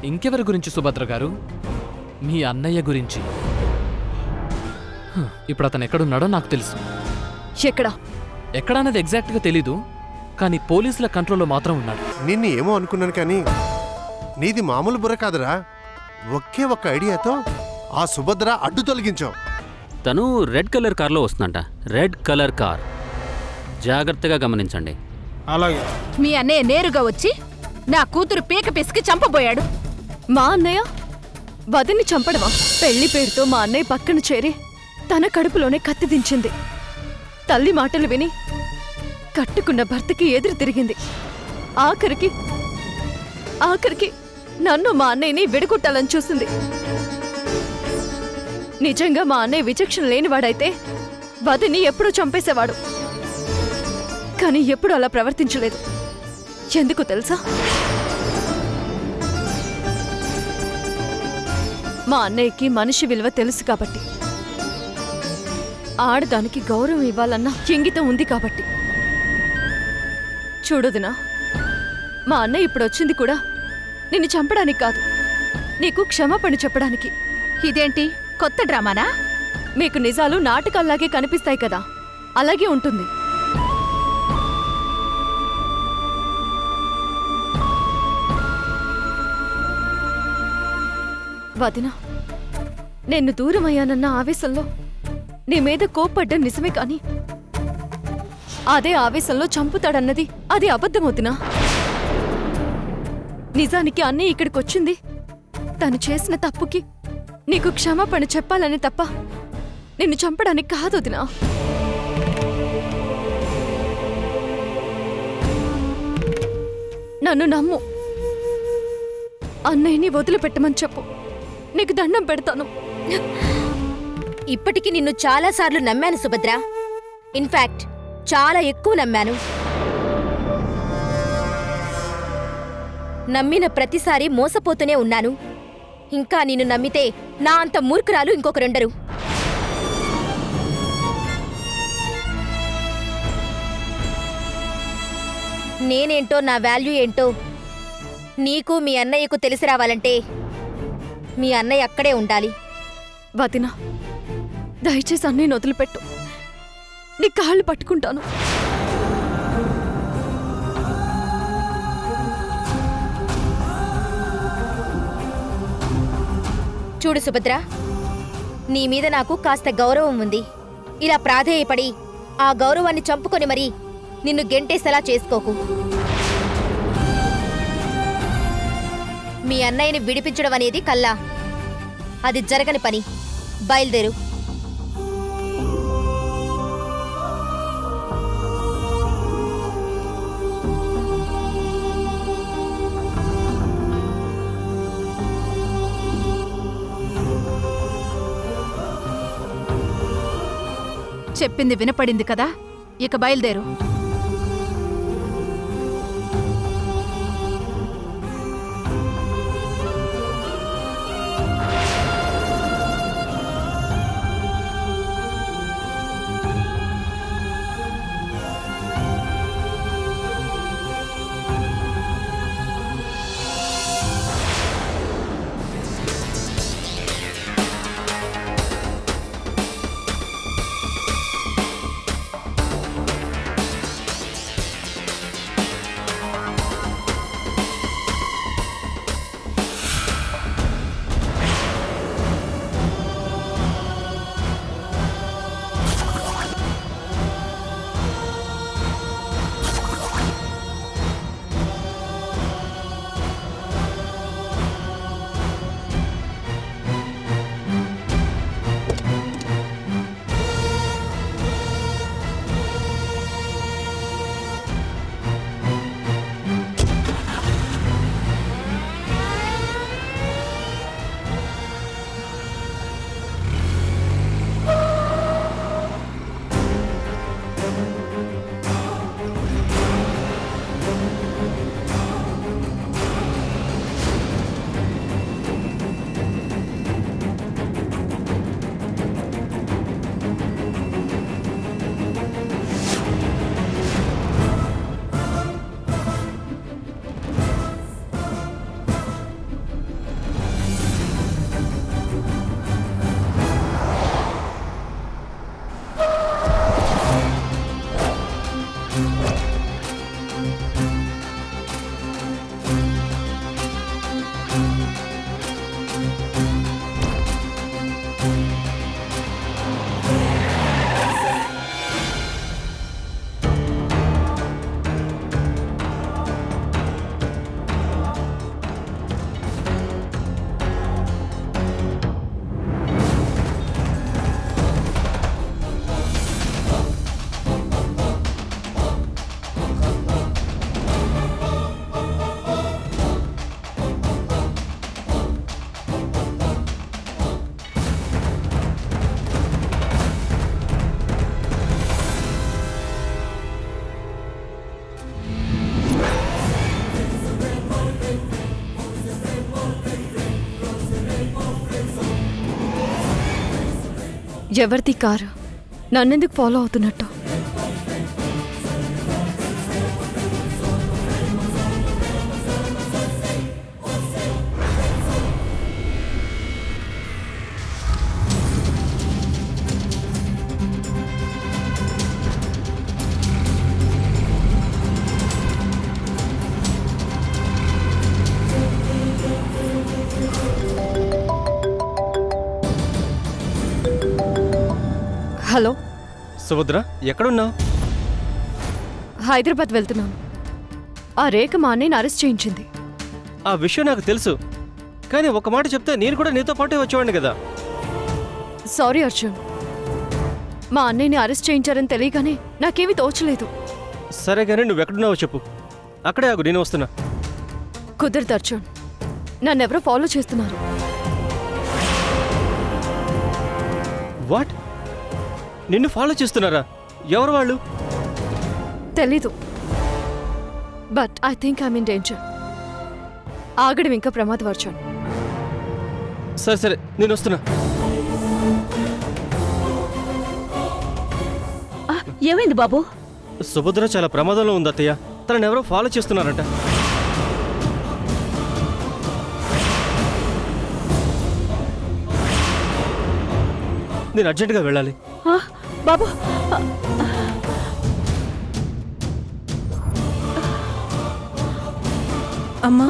ఇంకెవరి గురించి సుభద్ర గారు మీ అన్నయ్య గురించి హ్, ఇప్పుడు అతను ఎక్కడున్నాడో నాకు తెలుసు ఎక్కడా ఎక్కడన్నది ఎగ్జాక్ట్గా తెలీదు కానీ పోలీసుల కంట్రోల్లో మాత్రం ఉన్నాడు నిన్ను ఏమో అనుకున్నాను కానీ నీది మామూలు బుర్ర కాదురా ఒకే ఒక్క ఐడియాతో ఆ సుభద్ర అడ్డు తొలగించావు తను రెడ్ కలర్ కార్లో వస్తుందంట రెడ్ కలర్ కార్ జాగ్రత్తగా గమనించండి అలాగే మీ అన్నయ్య నేరుగా వచ్చి నా కూతురు పీక పిసికి చంపబోయాడు మా అన్నయ్య వదిన్ని చంపడమా పెళ్లి పేరుతో మా అన్నయ్య పక్కన చేరి తన కడుపులోనే కత్తి దించింది తల్లి మాటలు విని కట్టుకున్న భర్తకి ఎదురు తిరిగింది ఆఖరికి ఆఖరికి నన్ను మా అన్నయ్యని విడగొట్టాలని చూసింది నిజంగా మా అన్నయ్య విచక్షణ లేనివాడైతే వదిని ఎప్పుడూ చంపేసేవాడు కానీ ఎప్పుడు అలా ప్రవర్తించలేదు ఎందుకు తెలుసా మా అన్నయ్యకి మనిషి విలువ తెలుసు కాబట్టి ఆడదానికి గౌరవం ఇవ్వాలన్న ఇంగితం ఉంది కాబట్టి చూడుదినా మా అన్నయ్య ఇప్పుడు వచ్చింది కూడా నిన్ను చంపడానికి కాదు నీకు క్షమాపణ చెప్పడానికి ఇదేంటి కొత్త డ్రామానా మీకు నిజాలు నాటకాల్లాగే కనిపిస్తాయి కదా అలాగే ఉంటుంది వదినా నేను దూరం అయ్యానన్న ఆవేశంలో నీ మీద కోప్పడ్డం నిజమే కాని అదే ఆవేశంలో చంపుతాడన్నది అది అబద్ధమవుతున్నా నిజానికి అన్నయ్య ఇక్కడికొచ్చింది తను చేసిన తప్పుకి నీకు క్షమాపణ చెప్పాలని తప్ప నిన్ను చంపడానికి కాదు వదినా నన్ను నమ్ము అన్నయ్యని వదిలిపెట్టమని చెప్పు నీకు దండం పెడతాను ఇప్పటికి నిన్ను చాలాసార్లు నమ్మాను సుభద్ర ఇన్ఫాక్ట్ చాలా ఎక్కువ నమ్మాను నమ్మిన ప్రతిసారి మోసపోతూనే ఉన్నాను ఇంకా నిన్ను నమ్మితే నా అంత మూర్ఖురాలు ఇంకొకరుండరు నేనేంటో నా వాల్యూ ఏంటో నీకు మీ అన్నయ్యకు తెలిసి రావాలంటే మీ అన్నయ్య అక్కడే ఉండాలి వదినా దయచేసి అన్నయ్యని వదిలిపెట్టు నీ కాళ్ళు పట్టుకుంటాను చూడు సుభద్ర నీ మీద నాకు కాస్త గౌరవం ఉంది ఇలా ప్రాధేయపడి ఆ గౌరవాన్ని చంపుకొని మరి నిన్ను గెంటేసేలా చేసుకోకు మీ అన్నయ్యని విడిపించడం అనేది కల్లా అది జరగని పని బయలుదేరు చెప్పింది వినపడింది కదా ఇక బయలుదేరు ఎవరిది కారు నన్నెందుకు ఫాలో అవుతున్నట్టు హలో సుభద్ర ఎక్కడున్నావు హైదరాబాద్ వెళ్తున్నాను ఆ రేఖ మా అన్నయ్యని అరెస్ట్ చేయించింది ఆ విషయం నాకు తెలుసు కానీ ఒక మాట చెప్తే నేను కూడా నీతో పాటే వచ్చేవాడిని కదా సారీ అర్జున్ మా అన్నయ్యని అరెస్ట్ చేయించారని తెలియగానే నాకేమీ తోచలేదు సరే కానీ నువ్వు ఎక్కడున్నావో చెప్పు అక్కడే ఆగు నేను వస్తున్నా కుదరదు అర్జున్ నన్నెవరో ఫాలో చేస్తున్నారు వాట్ నిన్ను ఫాలో చేస్తున్నారా ఎవరు వాళ్ళు తెలీదు but I think I'm in danger ఆగడం ఇంకా ప్రమాదం అర్జున్ సరే సరే నేను వస్తున్నా ఆ, ఏమైంది బాబు సుభద్ర చాలా ప్రమాదంలో ఉంది అత్తయ్య తనని ఎవరో ఫాలో చేస్తున్నారంట నేను అర్జెంటుగా వెళ్ళాలి ఆ, బాబు ఆ, అమ్మా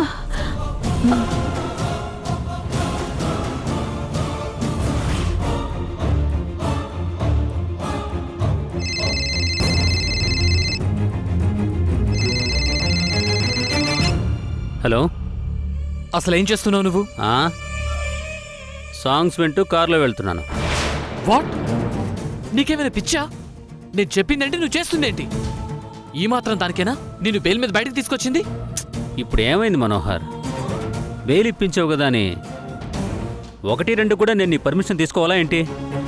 హలో అసలు ఏం చేస్తున్నావు నువ్వు ఆ? సాంగ్స్ వింటూ కార్లో వెళ్తున్నాను వాట్ నీకేమైనా పిచ్చా నేను చెప్పిందేంటి నువ్వు చేస్తుందేంటి ఈ మాత్రం దానికేనా నేను బెయిల్ మీద బయటకు తీసుకొచ్చింది ఇప్పుడు ఏమైంది మనోహర్ బెయిల్ ఇప్పించావు కదా అని ఒకటి రెండు కూడా నేను నీ పర్మిషన్ తీసుకోవాలా ఏంటి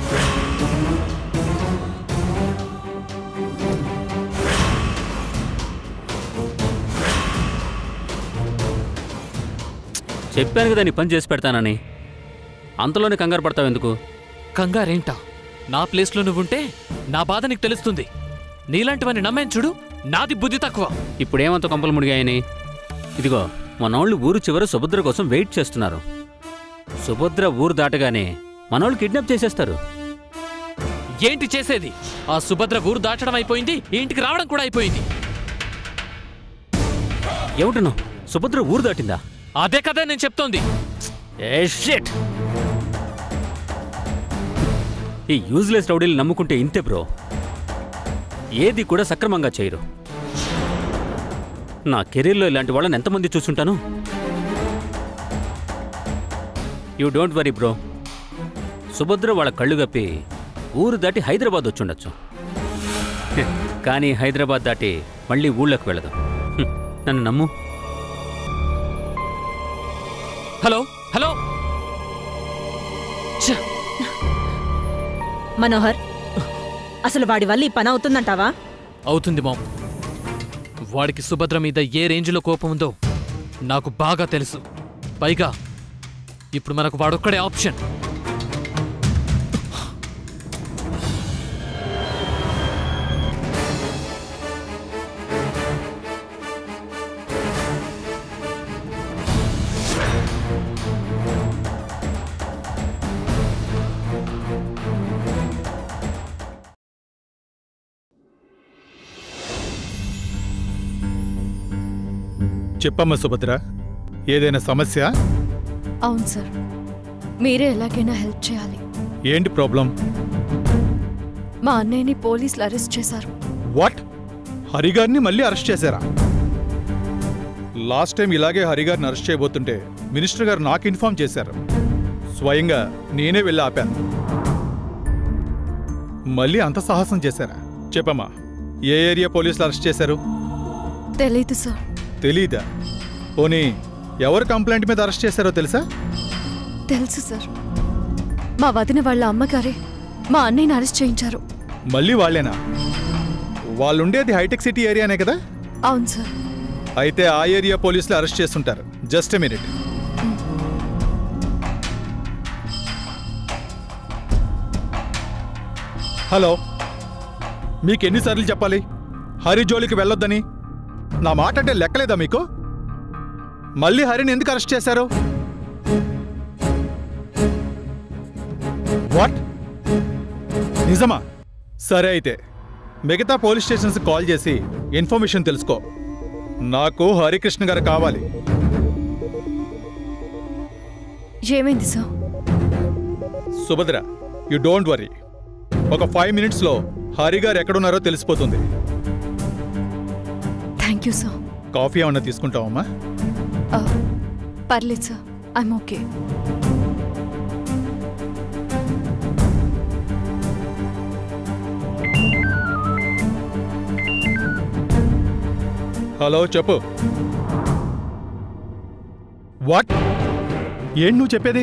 చెప్పాను కదా నీ పని చేసి పెడతానని అంతలోనే కంగారు పడతావు ఎందుకు కంగారేంటా నా ప్లేస్లో నువ్వుంటే నా బాధ నీకు తెలుస్తుంది నీలాంటివన్నీ నమ్మాను చూడు నాది బుద్ధి తక్కువ ఇప్పుడేమంత కొంపలు ముడిగాయని ఇదిగో మనోళ్ళు ఊరు చివర సుభద్ర కోసం వెయిట్ చేస్తున్నారు సుభద్ర ఊరు దాటగానే మనోళ్ళు కిడ్నాప్ చేసేస్తారు ఏంటి చేసేది ఆ సుభద్ర ఊరు దాటడం అయిపోయింది ఈ ఇంటికి రావడం కూడా అయిపోయింది ఏమిటను సుభద్ర ఊరు దాటిందా అదే కదా నేను చెప్తోంది ఏ షిట్ ఈ యూజ్లెస్ రౌడీలు నమ్ముకుంటే ఇంతే బ్రో ఏది కూడా సక్రమంగా చేయరు నా కెరీర్లో ఇలాంటి వాళ్ళని ఎంతమంది చూసుంటాను you don't worry bro Subhadra వాళ్ళ కళ్ళు గప్పి ఊరు దాటి హైదరాబాద్ వచ్చుండొచ్చు హె, కానీ హైదరాబాద్ దాటి మళ్ళీ ఊళ్ళోకి వెళ్ళదు హ్మ్, నన్ను నమ్ము హలో హలో ఛ! మనోహర్ అసలు వాడి వల్ల ఈ పని అవుతుందంటావా అవుతుంది మామ్ వాడికి సుభద్ర మీద ఏ రేంజ్లో కోపం ఉందో నాకు బాగా తెలుసు పైగా ఇప్పుడు మనకు వాడొక్కడే ఆప్షన్ చెప్పమ్మా సుభద్ర ఏదైనా సమస్య అవును సార్ మీరే ఎలాగైనా హెల్ప్ చేయాలి ఏంటి ప్రాబ్లం మా అన్నయ్యని పోలీసులు అరెస్ట్ చేశారు వాట్ హరిగారిని మళ్ళీ అరెస్ట్ చేశారా లాస్ట్ టైం ఇలాగే హరిగారిని అరెస్ట్ చేయబోతుంటే మినిస్టర్ గారు నాకు ఇన్ఫార్మ్ చేశారు స్వయంగా నేనే వెళ్ళి ఆపాను మళ్ళీ అంత సాహసం చేశారా చెప్పమ్మా ఏ ఏరియా పోలీసులు అరెస్ట్ చేశారు తెలీదు సార్ తెలీదా పోనీ ఎవరు కంప్లైంట్ మీద అరెస్ట్ చేశారో తెలుసా తెలుసు సార్ మా వదిన వాళ్ళ అమ్మగారే మా అన్నయ్యని అరెస్ట్ చేయించారు మళ్ళీ వాళ్ళేనా వాళ్ళుండేది హైటెక్ సిటీ ఏరియానే కదా అవును సార్ అయితే ఆ ఏరియా పోలీసులు అరెస్ట్ చేస్తుంటారు జస్ట్ మినిట్ హలో మీకు ఎన్నిసార్లు చెప్పాలి హరి జోలికి వెళ్ళొద్దని నా మాట అంటే లెక్కలేదా మీకు మళ్ళీ హరిని ఎందుకు అరెస్ట్ చేశారు వాట్ నిజమా సరే అయితే మిగతా పోలీస్ స్టేషన్స్ కాల్ చేసి ఇన్ఫర్మేషన్ తెలుసుకో నాకు హరికృష్ణ గారు కావాలి ఏమైంది sir Subhadra you don't worry ఒక ఫైవ్ మినిట్స్లో హరి గారు ఎక్కడున్నారో తెలిసిపోతుంది థ్యాంక్ యూ సార్ కాఫీ ఏమన్నా తీసుకుంటావమ్మా పర్లేదు సార్ ఐమ్ ఓకే హలో చెప్పు వాట్ ఏంటి నువ్వు చెప్పేది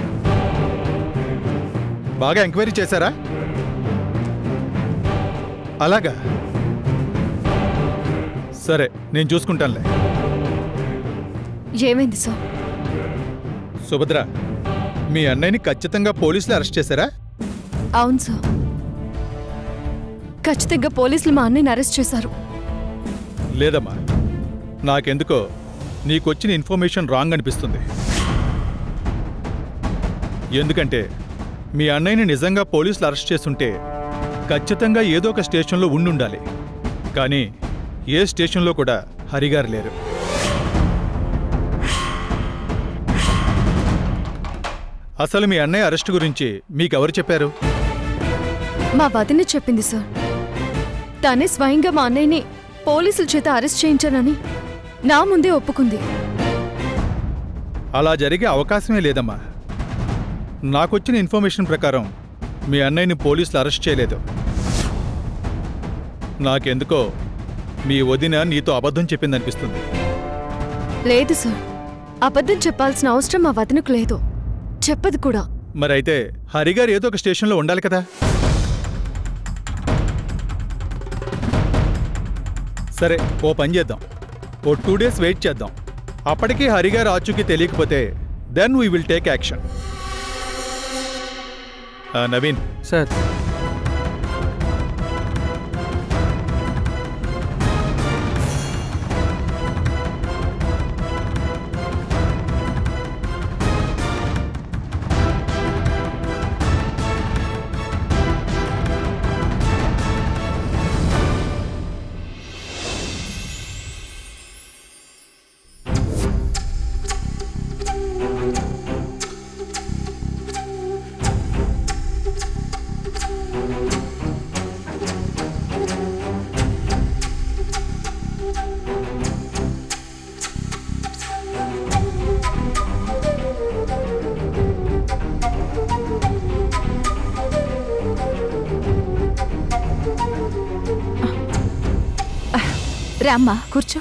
బాగా ఎంక్వైరీ చేశారా అలాగా సరే నేను చూసుకుంటానులే ఏమైంది సార్ సుభద్ర మీ అన్నయ్యని ఖచ్చితంగా పోలీసులు అరెస్ట్ చేశారా అవును సార్ ఖచ్చితంగా పోలీసులు మా అన్నయ్యని అరెస్ట్ చేశారు లేదమ్మా నాకెందుకో నీకొచ్చిన ఇన్ఫర్మేషన్ రాంగ్ అనిపిస్తుంది ఎందుకంటే మీ అన్నయ్యని నిజంగా పోలీసులు అరెస్ట్ చేస్తుంటే ఖచ్చితంగా ఏదో ఒక స్టేషన్లో ఉండుండాలి కానీ ఏ స్టేషన్లో కూడా హరిగారు లేరు అసలు మీ అన్నయ్య అరెస్ట్ గురించి మీకెవరు చెప్పారు మా వదిన చెప్పింది సార్ తనే స్వయంగా మా అన్నయ్యని పోలీసుల చేత అరెస్ట్ చేయించానని నా ముందే ఒప్పుకుంది అలా జరిగే అవకాశమే లేదమ్మా నాకొచ్చిన ఇన్ఫర్మేషన్ ప్రకారం మీ అన్నయ్యని పోలీసులు అరెస్ట్ చేయలేదు నాకెందుకో మీ వదిన నీతో అబద్ధం చెప్పిందనిపిస్తుంది లేదు సార్ అబద్ధం చెప్పాల్సిన అవసరం మా వదినకు లేదు చెప్పదు కూడా మరైతే హరిగారు ఏదో ఒక స్టేషన్లో ఉండాలి కదా సరే ఓ పని చేద్దాం ఓ టూ డేస్ వెయిట్ చేద్దాం అప్పటికీ హరిగారు ఆచూకీ తెలియకపోతే then we will take action Naveen sir రామ్మా కూర్చో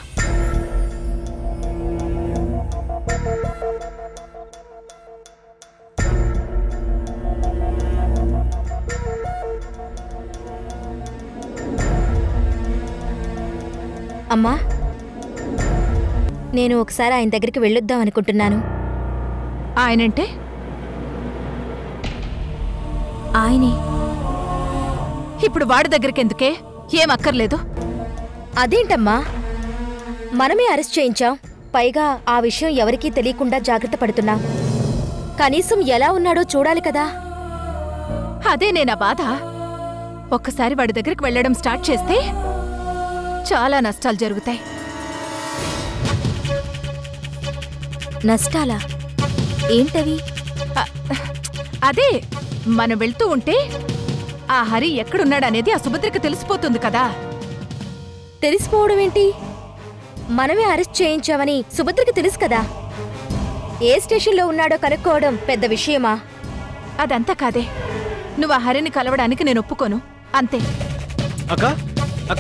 అమ్మా నేను ఒకసారి ఆయన దగ్గరికి వెళ్ళొద్దాం అనుకుంటున్నాను ఆయనంటే ఆయనే ఇప్పుడు వాడి దగ్గరికి ఎందుకే ఏం అక్కర్లేదు అదేంటమ్మా మనమే అరెస్ట్ చేయించాం పైగా ఆ విషయం ఎవరికీ తెలియకుండా జాగ్రత్త పడుతున్నాం కనీసం ఎలా ఉన్నాడో చూడాలి కదా అదే నేనా బాధ ఒక్కసారి వాడి దగ్గరికి వెళ్ళడం స్టార్ట్ చేస్తే చాలా నష్టాలు జరుగుతాయి నష్టాలా ఏంటవి అ- అదే మనం వెళ్తూ ఉంటే ఆ హరి ఎక్కడున్నాడనేది ఆ సుభద్రకి తెలిసిపోతుంది కదా తెలిసిపోవడం ఏంటి మనమే అరెస్ట్ చేయించామని సుభద్రకి తెలుసు కదా ఏ స్టేషన్లో ఉన్నాడో కనుక్కోవడం పెద్ద విషయమా అదంతా కాదే నువ్వు ఆ హరిని కలవడానికి నేను ఒప్పుకోను అంతే అక్క అక్క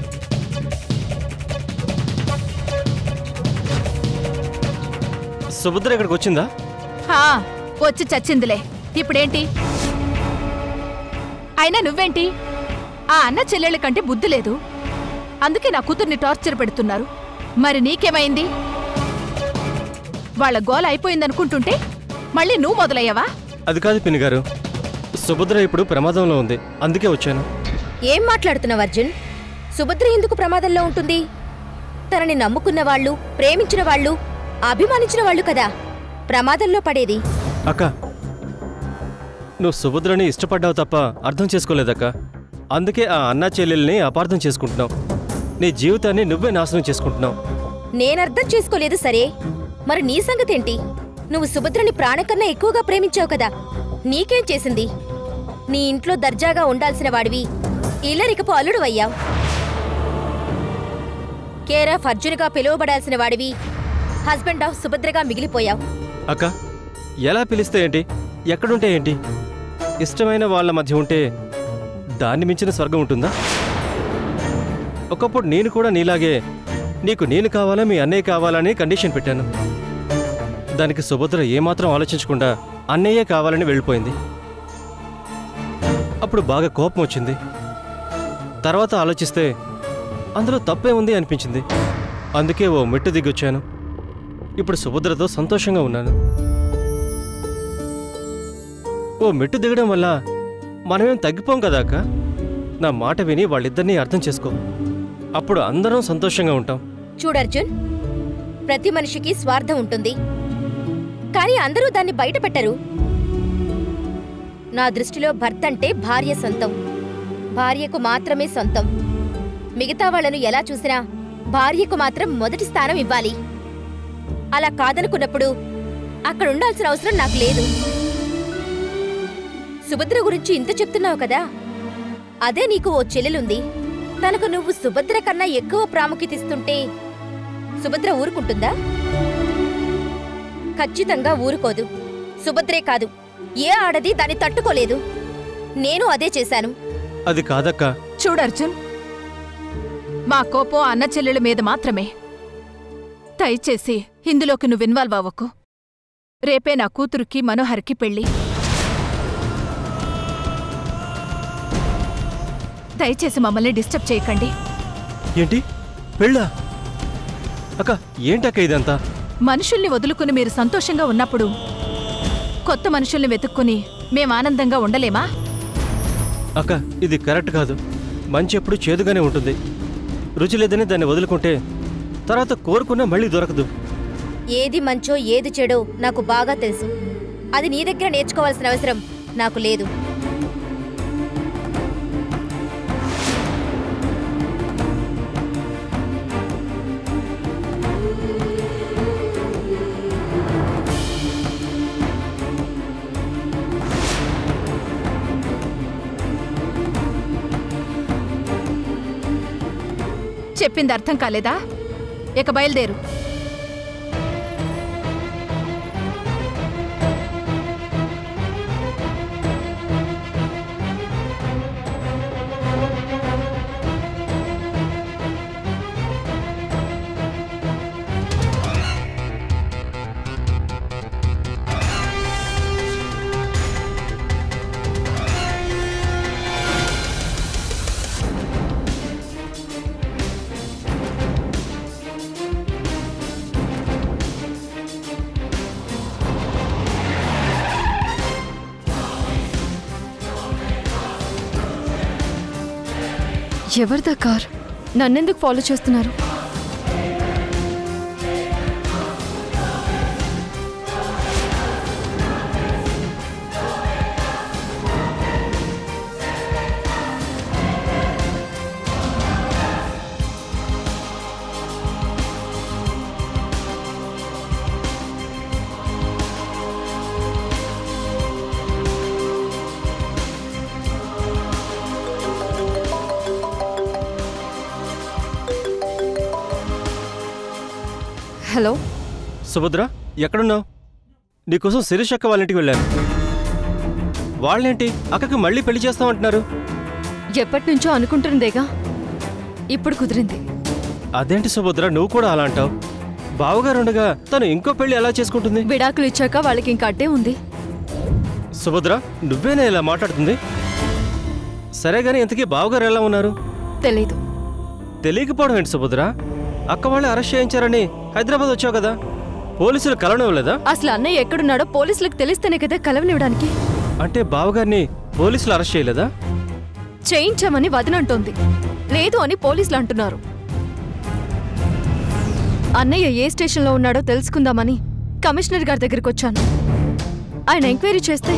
సుభద్ర ఇక్కడికి వచ్చిందా హా వచ్చి చచ్చిందిలే ఇప్పుడేంటి అయినా నువ్వేంటి ఆ అన్న చెల్లెళ్ళ కంటే బుద్ధి లేదు అందుకే నా కూతుర్ని టార్చర్ పెడుతున్నారు మరి నీకేమైంది వాళ్ళ గోల అయిపోయిందనుకుంటుంటే మళ్ళీ నువ్వు మొదలయ్యావా అది కాదు పిన్ని గారు సుభద్ర ఇప్పుడు ప్రమాదంలో ఉంది అందుకే వచ్చాను ఏం మాట్లాడుతున్నావు అర్జున్ సుభద్ర ఎందుకు ప్రమాదంలో ఉంటుంది తనని నమ్ముకున్న వాళ్ళు ప్రేమించిన వాళ్ళు అభిమానించిన వాళ్ళు కదా ప్రమాదంలో పడేది అక్క నువ్వు సుభద్రని ఇష్టపడ్డావు తప్ప అర్థం చేసుకోలేదక్క అందుకే ఆ అన్నా చెల్లెల్ని అపార్థం చేసుకుంటున్నావు నీ జీవితాన్ని నువ్వే నాశనం చేసుకుంటున్నావు నేనర్థం చేసుకోలేదు సరే మరి నీ సంగతేంటి నువ్వు సుభద్రని ప్రాణకన్నా ఎక్కువగా ప్రేమించావు కదా నీకేం చేసింది నీ ఇంట్లో దర్జాగా ఉండాల్సిన వాడివి ఇల్లరికపు అల్లుడు అయ్యావు కేర్ ఆఫ్ అర్జున్గా పిలువబడాల్సిన వాడివి హస్బెండ్ ఆఫ్ సుభద్రగా మిగిలిపోయావు అక్క ఎలా పిలిస్తే ఏంటి ఎక్కడుంటే ఏంటి ఇష్టమైన వాళ్ళ మధ్య ఉంటే దాన్ని మించిన స్వర్గం ఉంటుందా ఒకప్పుడు నేను కూడా నీలాగే నీకు నేను కావాలా మీ అన్నయ్య కావాలని కండిషన్ పెట్టాను దానికి సుభద్ర ఏమాత్రం ఆలోచించకుండా అన్నయ్యే కావాలని వెళ్ళిపోయింది అప్పుడు బాగా కోపం వచ్చింది తర్వాత ఆలోచిస్తే అందులో తప్పే ఉంది అనిపించింది అందుకే ఓ మెట్టు దిగొచ్చాను ఇప్పుడు సుభద్రతో సంతోషంగా ఉన్నాను ఓ మెట్టు దిగడం వల్ల మనమేం తగ్గిపోం కదా అక్క నా మాట విని వాళ్ళిద్దరినీ అర్థం చేసుకో అప్పుడు అందరం సంతోషంగా ఉంటాం చూడర్జున్ ప్రతి మనిషికి స్వార్థం ఉంటుంది కానీ అందరూ దాన్ని బయట పెట్టరు నా దృష్టిలో భర్త అంటే భార్య సొంతం భార్యకు మాత్రమే సొంతం మిగతా వాళ్ళను ఎలా చూసినా భార్యకు మాత్రం మొదటి స్థానం ఇవ్వాలి అలా కాదనుకున్నప్పుడు అక్కడ ఉండాల్సిన అవసరం నాకు లేదు సుభద్ర గురించి ఇంత చెప్తున్నావు కదా అదే నీకు ఓ చెల్లెలుంది తనకు నువ్వు సుభద్ర కన్నా ఎక్కువ ప్రాముఖ్యత ఇస్తుంటే సుభద్ర ఊరుకుంటుందా ఖచ్చితంగా ఊరుకోదు సుభద్రే కాదు ఏ ఆడది దాన్ని తట్టుకోలేదు నేను అదే చేశాను అది కాదక్క చూడర్జున్ మా కోపం అన్న చెల్లెల మీద మాత్రమే దయచేసి ఇందులోకి నువ్వు ఇన్వాల్వ్ అవ్వకు రేపే నా కూతురుకి మనోహర్కి పెళ్ళి దయచేసి మమ్మల్ని డిస్టర్బ్ చేయకండి ఏంటి పెళ్ళా అక్క ఏంటక్క ఇదంతా మనుషుల్ని వదులుకుని మీరు సంతోషంగా ఉన్నప్పుడు కొత్త మనుషుల్ని వెతుక్కుని మేం ఆనందంగా ఉండలేమా అక్క ఇది కరెక్ట్ కాదు మంచి ఎప్పుడు చేదుగానే ఉంటుంది రుచి లేదని దాన్ని వదులుకుంటే తర్వాత కోరుకున్నా మళ్ళీ దొరకదు ఏది మంచో ఏది చెడో నాకు బాగా తెలుసు అది నీ దగ్గర నేర్చుకోవాల్సిన అవసరం నాకు లేదు చెప్పింది అర్థం కాలేదా ఇక బయలుదేరు ఎవరిదా కార్ నన్నెందుకు ఫాలో చేస్తున్నారు హలో సుభద్ర ఎక్కడున్నావు నీకోసం శిరీష్ అక్క వాళ్ళ ఇంటికి వెళ్ళాను వాళ్ళేంటి అక్కకి మళ్ళీ పెళ్లి చేస్తామంటున్నారు ఎప్పటి నుంచో అనుకుంటుందేగా ఇప్పుడు కుదిరింది అదేంటి సుభద్ర నువ్వు కూడా అలా అంటావు బావగారు ఉండగా తను ఇంకో పెళ్లి ఎలా చేసుకుంటుంది విడాకులు ఇచ్చాక వాళ్ళకి ఇంకా అడ్డే ఉంది సుభద్ర నువ్వేనా ఇలా మాట్లాడుతుంది సరే గాని ఇంతకీ బావగారు ఎలా ఉన్నారు తెలీదు తెలియకపోవడం ఏంటి సుభద్ర అక్క వాళ్ళే అరెస్ట్ చేయించారని హైదరాబాద్ వచ్చావు కదా పోలీసులు కలవనివ్వలేదా అసలు అన్నయ్య ఎక్కడున్నాడో పోలీసులకు తెలిస్తేనే కదా కలవనివ్వడానికి అంటే బావగారిని పోలీసులు అరెస్ట్ చేయలేదా చేయించామని వదినంటోంది లేదు అని పోలీసులు అంటున్నారు అన్నయ్య ఏ స్టేషన్లో ఉన్నాడో తెలుసుకుందామని కమిషనర్ గారి దగ్గరికి వచ్చాను ఆయన ఎంక్వైరీ చేస్తే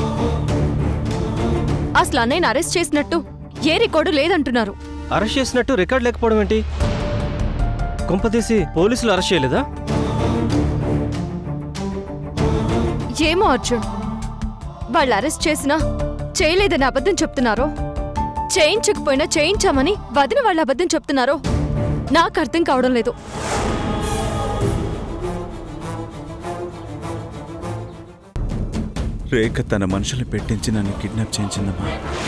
అసలు అన్నయ్యని అరెస్ట్ చేసినట్టు ఏ రికార్డు లేదంటున్నారు అరెస్ట్ చేసినట్టు రికార్డ్ లేకపోవడం ఏంటి కొంపతీసి పోలీసులు అరెస్ట్ చేయలేదా ఏమో అర్జున్ వాళ్ళు అరెస్ట్ చేసినా చేయలేదని అబద్ధం చెప్తున్నారో చేయించకపోయినా చేయించామని వదిన వాళ్ళు అబద్ధం చెప్తున్నారో నాకు అర్థం కావడం లేదు రేఖ తన మనుషులు పెట్టించి నన్ను కిడ్నాప్ చేయించిందమ్మా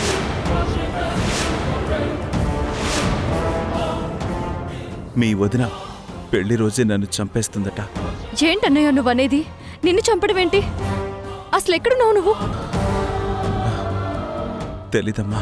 మీ వదిన పెళ్లి రోజే నన్ను చంపేస్తుందట ఏంటన్నయ్య నువ్వు అనేది నిన్ను చంపడం ఏంటి అసలు ఎక్కడున్నావు నువ్వు తెలీదమ్మా